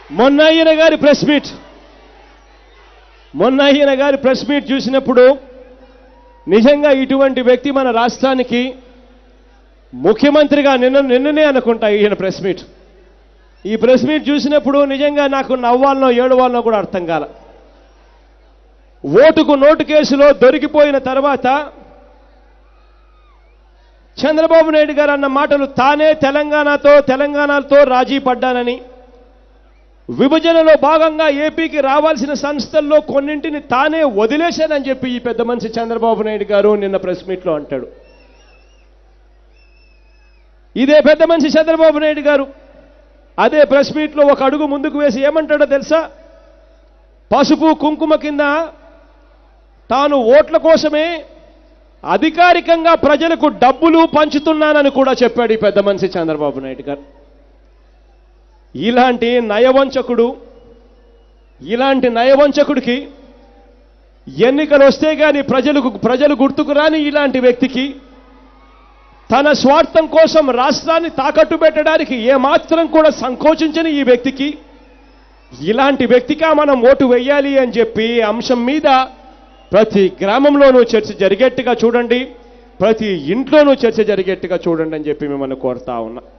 మొన్న ఈయన గారి ప్రెస్ మీట్ మొన్న ఈయన గారి ప్రెస్ మీట్ చూసినప్పుడు నిజంగా ఇటువంటి వ్యక్తి మన రాష్ట్రానికి ముఖ్యమంత్రిగా నిన్న నిన్ననే అనుకుంటా ఈయన ప్రెస్ మీట్ ఈ ప్రెస్ మీట్ చూసినప్పుడు నిజంగా నాకు నవ్వాలనో ఏడవాలనో కూడా అర్థం కాల ఓటుకు నోటు కేసులో దొరికిపోయిన తర్వాత చంద్రబాబు నాయుడు గారు అన్న మాటలు తానే తెలంగాణతో తెలంగాణతో రాజీ పడ్డానని విభజనలో భాగంగా ఏపీకి రావాల్సిన సంస్థల్లో కొన్నింటిని తానే వదిలేశానని చెప్పి ఈ పెద్ద మనిషి చంద్రబాబు నాయుడు గారు నిన్న ప్రెస్ మీట్లో అంటాడు ఇదే పెద్ద మనిషి చంద్రబాబు నాయుడు గారు అదే ప్రెస్ మీట్లో ఒక అడుగు ముందుకు వేసి ఏమంటాడో తెలుసా పసుపు కుంకుమ కింద తాను ఓట్ల కోసమే అధికారికంగా ప్రజలకు డబ్బులు పంచుతున్నానని కూడా చెప్పాడు ఈ పెద్ద మనిషి చంద్రబాబు నాయుడు గారు ఇలాంటి నయవంచకుడు ఇలాంటి నయవంచకుడికి ఎన్నికలు వస్తే గాని ప్రజలకు ప్రజలు గుర్తుకు రాని ఇలాంటి వ్యక్తికి తన స్వార్థం కోసం రాష్ట్రాన్ని తాకట్టు పెట్టడానికి ఏమాత్రం కూడా సంకోచించని ఈ వ్యక్తికి ఇలాంటి వ్యక్తిగా మనం ఓటు వెయ్యాలి అని చెప్పి అంశం మీద ప్రతి గ్రామంలోనూ చర్చ జరిగేట్టుగా చూడండి ప్రతి ఇంట్లోనూ చర్చ జరిగేట్టుగా చూడండి అని చెప్పి మిమ్మల్ని కోరుతా ఉన్నా